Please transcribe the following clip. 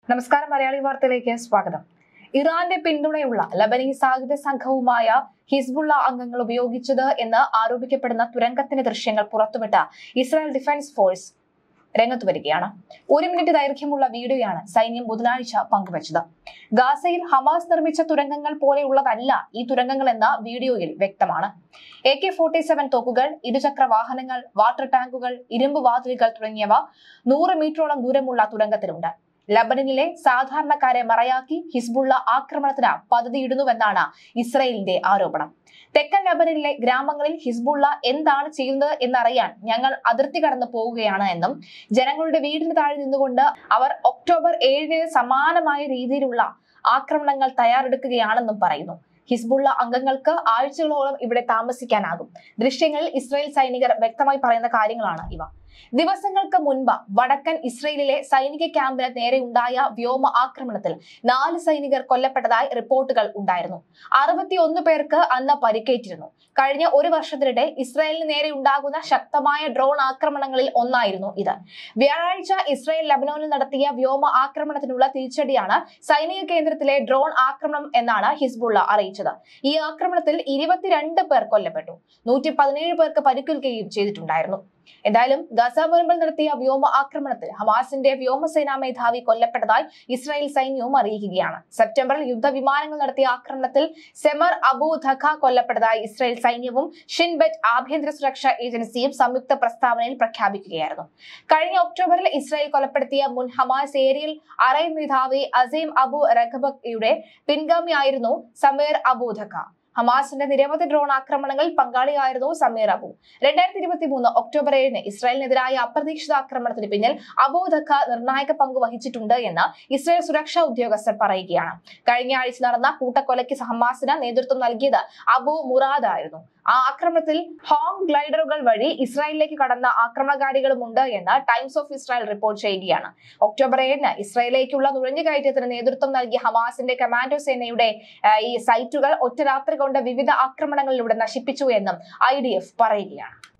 നമസ്കാരം മലയാളി വാർത്തയിലേക്ക് സ്വാഗതം ഇറാന്റെ പിന്തുണയുള്ള ലബനീസ് സായുധ സംഘവുമായ ഹിസ്ബുള്ള അംഗങ്ങൾ ഉപയോഗിച്ചത് എന്ന് ആരോപിക്കപ്പെടുന്ന തുരങ്കത്തിന്റെ ദൃശ്യങ്ങൾ പുറത്തുവിട്ട ഇസ്രായേൽ ഡിഫൻസ് ഫോഴ്സ് രംഗത്ത് വരികയാണ് ഒരു മിനിറ്റ് ദൈർഘ്യമുള്ള വീഡിയോയാണ് സൈന്യം ബുധനാഴ്ച പങ്കുവച്ചത് ഗാസയിൽ ഹമാസ് നിർമ്മിച്ച തുരങ്കങ്ങൾ പോലെയുള്ളതല്ല ഈ തുരങ്കങ്ങൾ എന്ന വീഡിയോയിൽ വ്യക്തമാണ് എ കെ ഫോർട്ടി സെവൻ തോക്കുകൾ ഇരുചക്ര വാഹനങ്ങൾ വാട്ടർ ടാങ്കുകൾ ഇരുമ്പ് വാതിലുകൾ തുടങ്ങിയവ നൂറ് മീറ്ററോളം ദൂരമുള്ള തുരങ്കത്തിലുണ്ട് ലബനനിലെ സാധാരണക്കാരെ മറയാക്കി ഹിസ്ബുള്ള ആക്രമണത്തിന് പദ്ധതിയിടുന്നുവെന്നാണ് ഇസ്രയേലിന്റെ ആരോപണം തെക്കൻ ലബനനിലെ ഗ്രാമങ്ങളിൽ ഹിസ്ബുള്ള എന്താണ് ചെയ്യുന്നത് എന്നറിയാൻ ഞങ്ങൾ അതിർത്തി കടന്നു പോവുകയാണ് എന്നും ജനങ്ങളുടെ വീടിന് താഴെ നിന്നുകൊണ്ട് അവർ ഒക്ടോബർ ഏഴിന് സമാനമായ രീതിയിലുള്ള ആക്രമണങ്ങൾ തയ്യാറെടുക്കുകയാണെന്നും പറയുന്നു ഹിസ്ബുള്ള അംഗങ്ങൾക്ക് ആഴ്ചകളോളം ഇവിടെ താമസിക്കാനാകും ദൃശ്യങ്ങളിൽ ഇസ്രായേൽ സൈനികർ വ്യക്തമായി പറയുന്ന കാര്യങ്ങളാണ് ഇവ ദിവസങ്ങൾക്ക് മുൻപ് വടക്കൻ ഇസ്രയേലിലെ സൈനിക ക്യാമ്പിന് നേരെ ഉണ്ടായ വ്യോമ ആക്രമണത്തിൽ നാല് സൈനികർ കൊല്ലപ്പെട്ടതായി റിപ്പോർട്ടുകൾ ഉണ്ടായിരുന്നു അറുപത്തിയൊന്ന് പേർക്ക് അന്ന് പരിക്കേറ്റിരുന്നു കഴിഞ്ഞ ഒരു വർഷത്തിനിടെ ഇസ്രായേലിന് നേരെ ഉണ്ടാകുന്ന ശക്തമായ ഡ്രോൺ ആക്രമണങ്ങളിൽ ഒന്നായിരുന്നു ഇത് വ്യാഴാഴ്ച ഇസ്രായേൽ ലബനോനിൽ നടത്തിയ വ്യോമ ആക്രമണത്തിനുള്ള തിരിച്ചടിയാണ് സൈനിക കേന്ദ്രത്തിലെ ഡ്രോൺ ആക്രമണം എന്നാണ് ഹിസ്ബുള്ള അറിയിച്ചത് ഈ ആക്രമണത്തിൽ ഇരുപത്തിരണ്ട് പേർ കൊല്ലപ്പെട്ടു നൂറ്റി പതിനേഴ് പേർക്ക് പരിക്കേൽക്കുകയും ചെയ്തിട്ടുണ്ടായിരുന്നു എന്തായാലും ഗസ മുൻപിൽ നടത്തിയ വ്യോമ ആക്രമണത്തിൽ ഹമാസിന്റെ വ്യോമസേനാ മേധാവി കൊല്ലപ്പെട്ടതായി ഇസ്രായേൽ സൈന്യവും അറിയിക്കുകയാണ് സെപ്റ്റംബറിൽ യുദ്ധവിമാനങ്ങൾ നടത്തിയ ആക്രമണത്തിൽ സെമർ അബു ധഖ കൊല്ലപ്പെട്ടതായി ഇസ്രായേൽ സൈന്യവും ഷിൻബെറ്റ് ആഭ്യന്തര സുരക്ഷാ ഏജൻസിയും സംയുക്ത പ്രസ്താവനയിൽ പ്രഖ്യാപിക്കുകയായിരുന്നു കഴിഞ്ഞ ഒക്ടോബറിൽ ഇസ്രായേൽ കൊലപ്പെടുത്തിയ മുൻ ഹമാസ് ഏരിയൽ അറൈ മേധാവി അസീം അബു റഖബയുടെ പിൻഗാമിയായിരുന്നു സമീർ അബു ധഖ ഹമാസിന്റെ നിരവധി ഡ്രോൺ ആക്രമണങ്ങളിൽ പങ്കാളിയായിരുന്നു സമീർ അബു രണ്ടായിരത്തി ഇരുപത്തി മൂന്ന് ഒക്ടോബർ ഏഴിന് ഇസ്രായേലിനെതിരായ അപ്രതീക്ഷിത ആക്രമണത്തിന് പിന്നിൽ അബൂ ധക്ക നിർണായക പങ്ക് വഹിച്ചിട്ടുണ്ട് എന്ന് ഇസ്രായേൽ സുരക്ഷാ ഉദ്യോഗസ്ഥർ പറയുകയാണ് കഴിഞ്ഞ ആഴ്ച നടന്ന കൂട്ടക്കൊലയ്ക്ക് ഹമാസിന് നേതൃത്വം നൽകിയത് അബു മുറാദ് ആയിരുന്നു ആ ആക്രമണത്തിൽ ഹോങ് ഗ്ലൈഡറുകൾ വഴി ഇസ്രായേലിലേക്ക് കടന്ന ആക്രമണകാരികളുമുണ്ട് എന്ന് ടൈംസ് ഓഫ് ഇസ്രായേൽ റിപ്പോർട്ട് ചെയ്യുകയാണ് ഒക്ടോബർ ഏഴിന് ഇസ്രായേലിലേക്കുള്ള നുഴഞ്ഞുകയറ്റത്തിന് നേതൃത്വം നൽകിയ ഹമാസിന്റെ കമാൻഡോ സേനയുടെ ആ, ഈ സൈറ്റുകൾ ഒറ്റ രാത്രി കൊണ്ട് വിവിധ ആക്രമണങ്ങളിലൂടെ നശിപ്പിച്ചു എന്നും ഐ പറയുകയാണ്